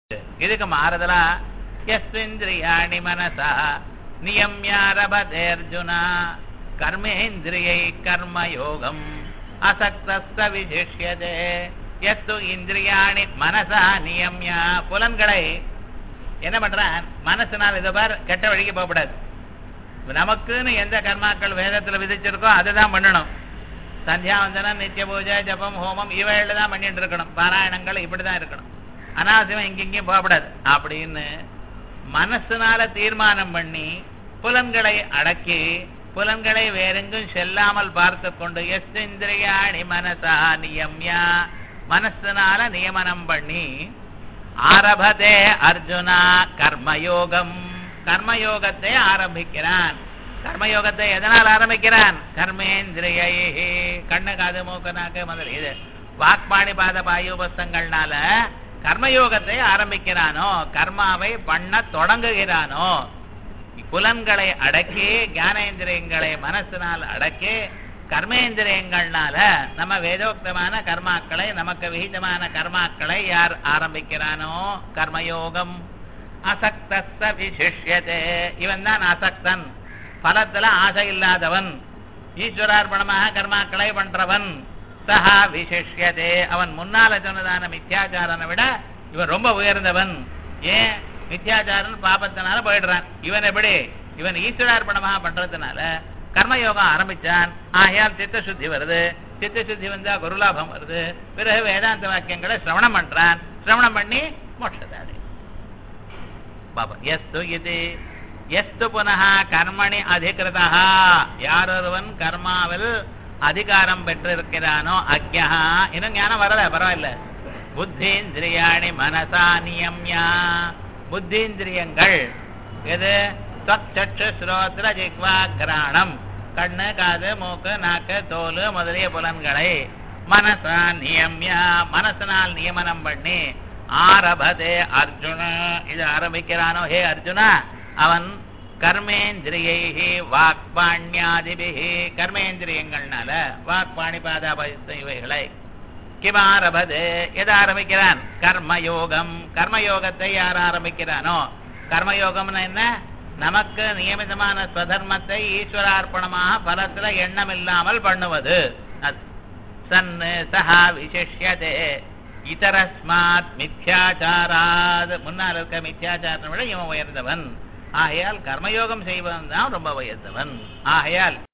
இதுக்கு மாறுதலா எஸ்விந்திரியாணி மனசா நியம்யாரபதேர்ஜுனா கர்மேந்திரியை கர்மயோகம் அசக்தஸ்த விசிஷ்யதே எஸ்து இந்திரியாணி மனசா நியம்யா புலன்களை என்ன பண்றான் மனசுனால் இதை பார் கெட்ட வழிக்கு போகக்கூடாது நமக்குன்னு எந்த கர்மாக்கள் வேதத்துல விதிச்சிருக்கோ அதுதான் பண்ணணும் சந்தியாவந்தனம் நித்திய பூஜை ஜபம் ஹோமம் இவையில தான் பண்ணிட்டு இருக்கணும் பாராயணங்கள் இப்படிதான் இருக்கணும் அனாவசியம் இங்கெங்கேயும் போகக்கூடாது அப்படின்னு மனசுனால தீர்மானம் பண்ணி புலன்களை அடக்கி புலன்களை வேறெங்கும் செல்லாமல் பார்த்து கொண்டு எஸ் இந்திரியாணி மனசா நியம்யா மனசுனால நியமனம் பண்ணி ஆரபதே அர்ஜுனா கர்மயோகம் கர்மயோகத்தை ஆரம்பிக்கிறான் கர்மயோகத்தை எதனால் ஆரம்பிக்கிறான் கர்மேந்திரியை கண்ணு காது மூக்கு நாக்கு முதல் இது வாக்பாணி பாத பாயுபஸ்தங்கள்னால கர்மயோகத்தை ஆரம்பிக்கிறானோ கர்மாவை பண்ண தொடங்குகிறானோ புலன்களை அடக்கி ஞானேந்திரியங்களை மனசினால் அடக்கி கர்மேந்திரியங்கள்னால நம்ம வேதோக்தமான கர்மாக்களை நமக்கு விகிதமான கர்மாக்களை யார் ஆரம்பிக்கிறானோ கர்மயோகம் அசக்தஸ்த விசிஷ்யதே இவன் தான் அசக்தன் பலத்துல ஆசை இல்லாதவன் ஈஸ்வரார்ப்பணமாக கர்மாக்களை பண்றவன் சஹா விசிஷ்யதே அவன் முன்னால சொன்னதான மித்யாச்சாரனை விட இவன் ரொம்ப உயர்ந்தவன் ஏன் மித்யாச்சாரன் பாபத்தினால போயிடுறான் இவன் எப்படி இவன் ஈஸ்வரார்ப்பணமாக பண்றதுனால கர்மயோகம் ஆரம்பிச்சான் ஆகையால் சித்த சுத்தி வருது சித்த சுத்தி வந்தா குருலாபம் வருது பிறகு வேதாந்த வாக்கியங்களை சிரவணம் பண்றான் சிரவணம் பண்ணி மோட்சதாரி பாபம் எஸ்து இது எஸ்து புனக கர்மணி அதிகிருதா யாரொருவன் கர்மாவில் அதிகாரம் பெற்றிருக்கிறானோ அக்யா இன்னும் ஞானம் வரல பரவாயில்ல புத்தீந்திரியாணி மனசா நியம்யா புத்தீந்திரியங்கள் எது சச்சு ஸ்ரோத்ர ஜிக்வா கிராணம் கண்ணு காது மூக்கு நாக்கு தோல் முதலிய புலன்களை மனசா நியம்யா மனசனால் நியமனம் பண்ணி ஆரபதே அர்ஜுன இது ஆரம்பிக்கிறானோ ஹே அர்ஜுனா அவன் கர்மேந்திரியை வாக்பாண்யாதிபிகி கர்மேந்திரியங்கள்னால வாக்பாணி பாதாபயத்த இவைகளை கிமாரபது எதை ஆரம்பிக்கிறான் கர்மயோகம் கர்மயோகத்தை யார் ஆரம்பிக்கிறானோ கர்மயோகம்னு என்ன நமக்கு நியமிதமான ஸ்வதர்மத்தை ஈஸ்வரார்ப்பணமாக பலத்துல எண்ணம் இல்லாமல் பண்ணுவது சன்னு சஹா விசிஷ்யதே இதரஸ்மாத் மித்யாச்சாராத் முன்னால் இருக்க மித்யாச்சாரனை விட இவன் உயர்ந்தவன் ஆகையால் கர்மயோகம் செய்வன் தான் ரொம்ப உயர்ந்தவன் ஆகையால்